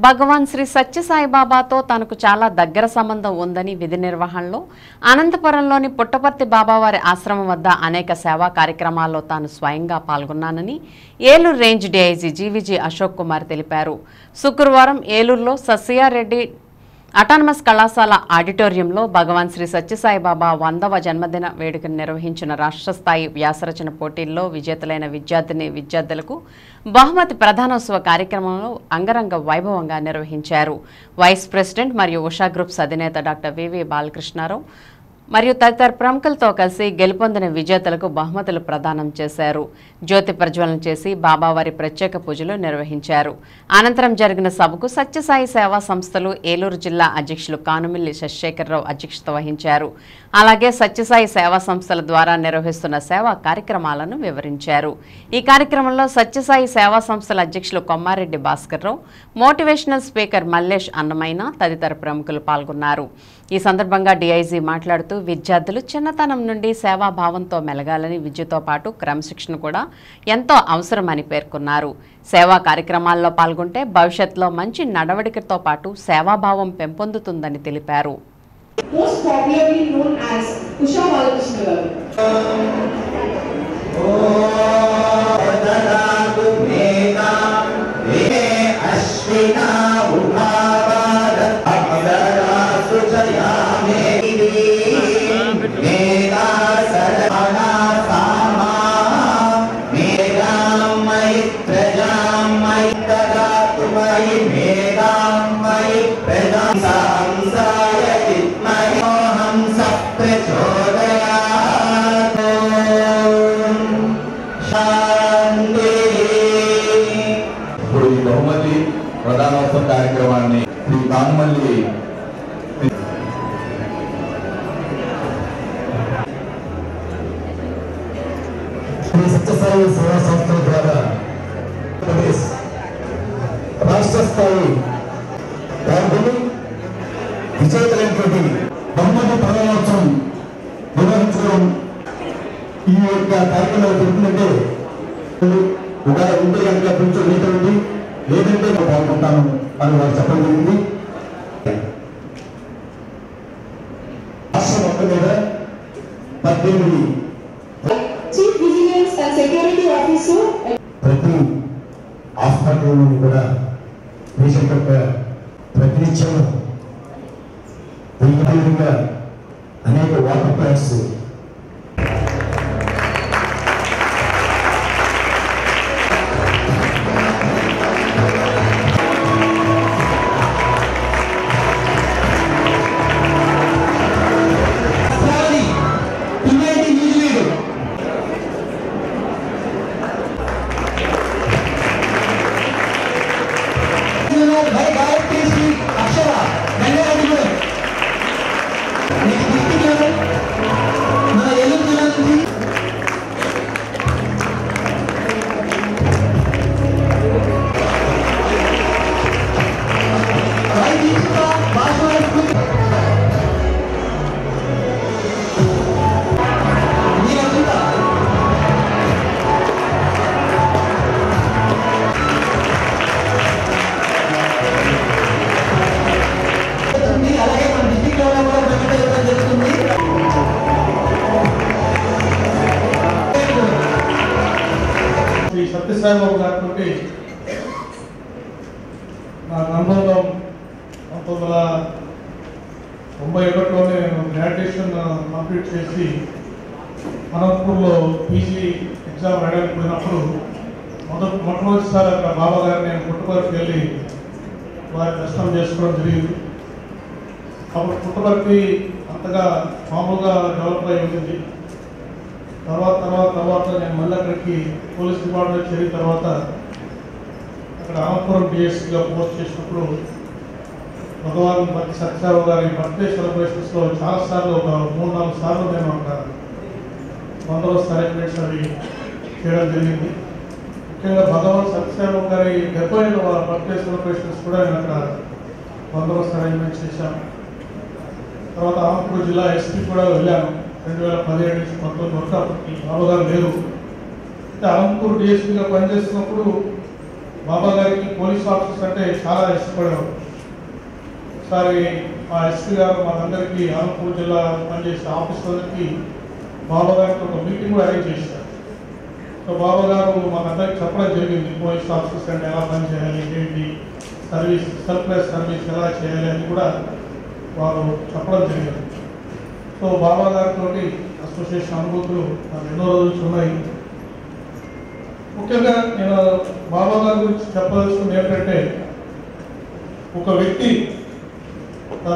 భగవాన్ శ్రీ సత్యసాయిబాబాతో తనకు చాలా దగ్గర సంబంధం ఉందని విధి నిర్వహణలో అనంతపురంలోని పుట్టపర్తి బాబావారి ఆశ్రమం వద్ద అనేక సేవా కార్యక్రమాల్లో తాను స్వయంగా పాల్గొన్నానని Eluru range DIG GVG Ashok Kumar తెలిపారు శుక్రవారం ఏలూరులో సస్యారెడ్డి అటానమస్ కళాశాల ఆడిటోరియంలో భగవాన్ శ్రీ సత్యసాయిబాబా వందవ జన్మదిన వేడుకను నిర్వహించిన రాష్ట్ర స్థాయి వ్యాసరచన పోటీల్లో విజేతలైన విద్యార్థిని విద్యార్థులకు బహుమతి ప్రధానోత్సవ కార్యక్రమంలో అంగరంగ వైభవంగా నిర్వహించారు వైస్ ప్రెసిడెంట్ మరియు ఉషా గ్రూప్స్ అధినేత డాక్టర్ వివి బాలకృష్ణారావు మరియు తదితర ప్రముఖులతో కలిసి గెలుపొందిన విజేతలకు బహుమతులు ప్రదానం చేశారు జ్యోతి ప్రజ్వలన చేసి బాబావారి ప్రత్యేక పూజలు నిర్వహించారు అనంతరం జరిగిన సభకు సత్యసాయి సేవా సంస్థలు ఏలూరు జిల్లా అధ్యక్షులు కానుమిల్లి శశిశేఖరరావు అధ్యక్షత వహించారు అలాగే సత్యసాయి సేవా సంస్థల ద్వారా నిర్వహిస్తున్న సేవా కార్యక్రమాలను వివరించారు ఈ కార్యక్రమంలో సత్యసాయి సేవా సంస్థల అధ్యక్షులు కొమ్మారెడ్డి భాస్కర్రావు మోటివేషనల్ స్పీకర్ మల్లేష్ అన్నమైన తదితర ప్రముఖులు పాల్గొన్నారు ఈ సందర్భంగా డీఐజీ మాట్లాడుతూ విద్యార్థులు చిన్నతనం నుండి సేవాభావంతో మెలగాలని విద్యతో పాటు క్రమశిక్షణ కూడా ఎంతో అవసరమని పేర్కొన్నారు సేవా కార్యక్రమాల్లో పాల్గొంటే భవిష్యత్తులో మంచి నడవడికతో పాటు సేవాభావం పెంపొందుతుందని తెలిపారు most popularly known as Usha Balakrishna garu. ఇప్పుడు ఈ బహుమతి ప్రధానోత్సవ కార్యక్రమాన్ని శ్రీ కానుమల్లి శ్రీ సత్యసాయి సేవా సంస్థల ద్వారా ఆంధ్రప్రదేశ్ రాష్ట్ర స్థాయి పాల్గొని విజేతలైనటువంటి బహుమతి ప్రధానోత్సవం నిర్వహించడం ఈ యొక్క కార్యక్రమాలు జరుగుతుందంటే ఒక ఉంటే కనుక కొంచెం నీటండి లేదంటే నేను పాల్గొంటాను అని వారు చెప్పడం జరిగింది రాష్ట్రం మొత్తం మీద పద్దెనిమిది Chief Vigilance and Security Officer at ప్రతి హాస్పిటల్లోని కూడా పేషెంట్ యొక్క ప్రతినిత్యం ఈ విధంగా అనేక వాటర్ ప్లాంట్స్ శ్రీ సత్యసాయిబాబు గారితో నా అనుబంధం పంతొమ్మిది వందల తొంభై ఒకటిలోనే నేను గ్రాడ్యుయేషన్ కంప్లీట్ చేసి అనంతపూర్లో పీజీ ఎగ్జామ్ రాయడానికి పోయినప్పుడు మొదటి మొట్టమొదటిసారి అక్కడ బాబా గారిని నేను పుట్టపర్తికి వెళ్ళి వారి దర్శనం చేసుకోవడం జరిగింది అప్పుడు పుట్టపర్తి అంతగా మామూలుగా డెవలప్ అయి ఉంటుంది తర్వాత తర్వాత తర్వాత నేను మళ్ళీ అక్కడికి పోలీస్ డిపార్ట్మెంట్ చేరిన తర్వాత అక్కడ అనంతపురం డిఎస్సీగా పోస్ట్ చేసినప్పుడు భగవాన్ భక్తి సత్యసారావు గారి బర్త్డే సెలబ్రేషన్స్లో చాలాసార్లు ఒక మూడు నాలుగు సార్లు నేను అక్కడ బందోబస్తు అరేంజ్మెంట్స్ అవి చేయడం జరిగింది ముఖ్యంగా భగవాన్ సత్యసారావు గారి డెబ్బై బర్త్డే సెలబ్రేషన్స్ కూడా నేను అక్కడ బందోబస్తు అరేంజ్మెంట్ చేశాను తర్వాత అనంతపురం జిల్లా ఎస్పీ కూడా వెళ్ళాను రెండు వేల పదిహేడు నుంచి పంతొమ్మిది వరకు అప్పటికి బాబు గారు లేరు అయితే అనంతపూర్ డిఎస్పీగా పనిచేస్తున్నప్పుడు బాబా గారికి పోలీస్ ఆఫీసర్స్ అంటే చాలా ఇష్టపడేవారు ఒకసారి మా ఎస్పీ గారు మనందరికీ అనంతపురం జిల్లా పనిచేసే ఆఫీసర్లకి బాబా గారికి ఒక మీటింగ్ కూడా అరేంజ్ చేశారు సో బాబా గారు మనందరికి చెప్పడం జరిగింది పోలీస్ ఆఫీసర్స్ అంటే ఎలా పనిచేయాలి ఏంటి సర్వీస్ సర్ప్లస్ సర్వీస్ ఎలా చేయాలి అని కూడా వారు చెప్పడం జరిగింది సో బాబా గారితో అసోసియేషన్ అనుభూతులు నాకు ఎన్నో రోజులు ఉన్నాయి ముఖ్యంగా నేను బాబా గారి గురించి చెప్పదలుచుకుంది ఏంటంటే ఒక వ్యక్తి తన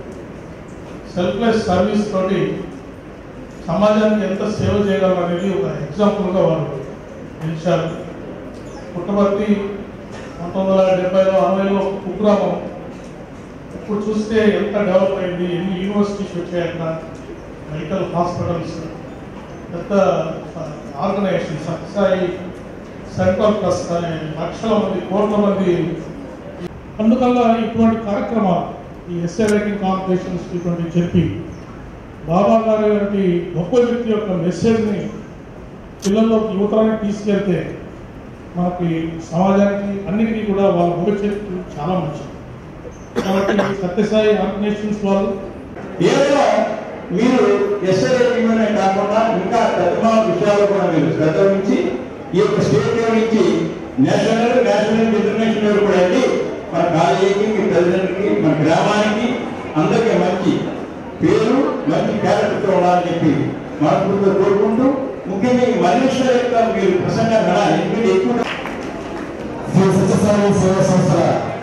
సెల్ఫ్లెస్ సర్వీస్ తోటి సమాజానికి ఎంత సేవ చేయగలరు అనేది ఒక ఎగ్జాంపుల్గా వారు నిలిచారు పుట్టపర్తి పంతొమ్మిది వందల డెబ్బైలో అరవైలో కుగ్రామం ఇప్పుడు చూస్తే ఎంత డెవలప్ అయింది ఎన్ని యూనివర్సిటీస్ వచ్చాయి అక్కడ మెడికల్ హాస్పిటల్స్ పెద్ద ఆర్గనైజేషన్ సత్సాయి సెంట్రల్ ట్రస్ట్ అనే లక్షల మంది కోట్ల మంది అందువల్ల ఇటువంటి కార్యక్రమాలు ఈ ఎస్ఏ రైటింగ్ కాంపిటీషన్స్ ఇటువంటి చెప్పి బాబా గారి వంటి గొప్ప వ్యక్తి యొక్క మెసేజ్ని పిల్లల్లోకి యువతరానికి తీసుకెళ్తే మనకి సమాజానికి అన్నిటికీ కూడా వాళ్ళ భవిష్యత్తు చాలా మంచిది కాబట్టి సత్యసాయి ఆర్గనైజేషన్స్ వాళ్ళు ఏదో మీరు ఎస్ఐనే కాకుండా ఇంకా పెద్ద విషయాలు కూడా మీరు శ్రద్ధ నుంచి ఈ యొక్క స్టేట్ లెవెల్ నుంచి నేషనల్ నేషనల్ ఇంటర్నేషనల్ లెవెల్ కూడా వెళ్ళి మన కాలేజీకి మీ తల్లిదండ్రులకి మన గ్రామానికి అందరికీ మంచి పేరు మంచి క్యారెక్టర్తో ఉండాలని చెప్పి మనస్ఫూర్తిగా కోరుకుంటూ ముఖ్యంగా ఈ మలేషియా యొక్క మీరు ప్రసంగం వినాలి ఎందుకంటే ఎక్కువ శ్రీ సత్యసాయి సేవా సంస్థల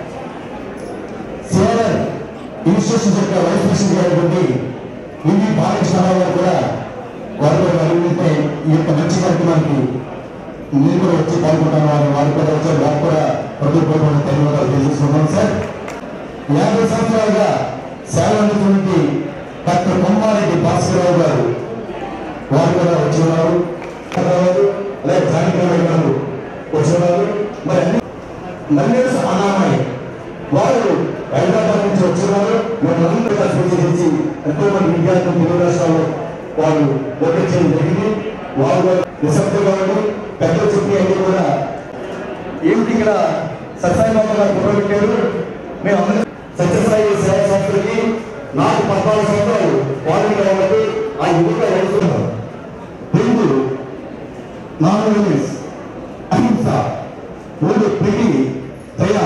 సిఆర్ఎల్ ఇన్స్టిట్యూషన్ యొక్క వైస్ ప్రెసిడెంట్ అయినటువంటి వివి బాలకృష్ణరావు గారు కూడా వారు కూడా అడిగితే ఈ యొక్క మంచి కార్యక్రమానికి మీరు కూడా వచ్చి పాల్గొంటాను వారు వారు కూడా వచ్చారు వారు కూడా హృదయపూర్వక ధన్యవాదాలు తెలియజేస్తున్నాం సార్ యాభై సంవత్సరాలుగా సేవ అందుతున్నటువంటి డాక్టర్ కొమ్మారెడ్డి భాస్కరరావు గారు వారు కూడా వచ్చి ఉన్నారు అలాగే జానకిరావు గారు వచ్చి ఉన్నారు మరి అన్ని మల్లేశ అనామయ్య వారు హైదరాబాద్ నుంచి వచ్చినారు మనందరూ కూడా స్వీకరించి ఎంతో మంది విద్యార్థులు తెలుగు రాష్ట్రాల్లో వారు ఓటర్ చేయడం జరిగింది వారు కూడా నిశ్శబ్దంగా ఉండి పెద్దలు చెప్పి అన్ని కూడా ఏమిటి ఇక్కడ సత్సాయి బాబా గారు మొదలుపెట్టారు మేము అందరం సత్యసాయి సేవా సంస్థలకి నాకు పద్నాలుగు సంవత్సరాలు వాళ్ళు కాబట్టి ఆ యువత వెళ్తున్నారు రెండు నాన్ వైలెన్స్ అహింస మూడు ప్రీతి దయ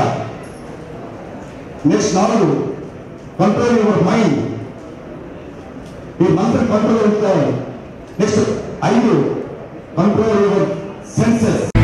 నెక్స్ట్ నాలుగు కంట్రోల్ యువర్ మైండ్ ఈ మంత్ర కంట్రోల్ అవుతాయి నెక్స్ట్ ఐదు కంట్రోల్ యువర్ సెన్సెస్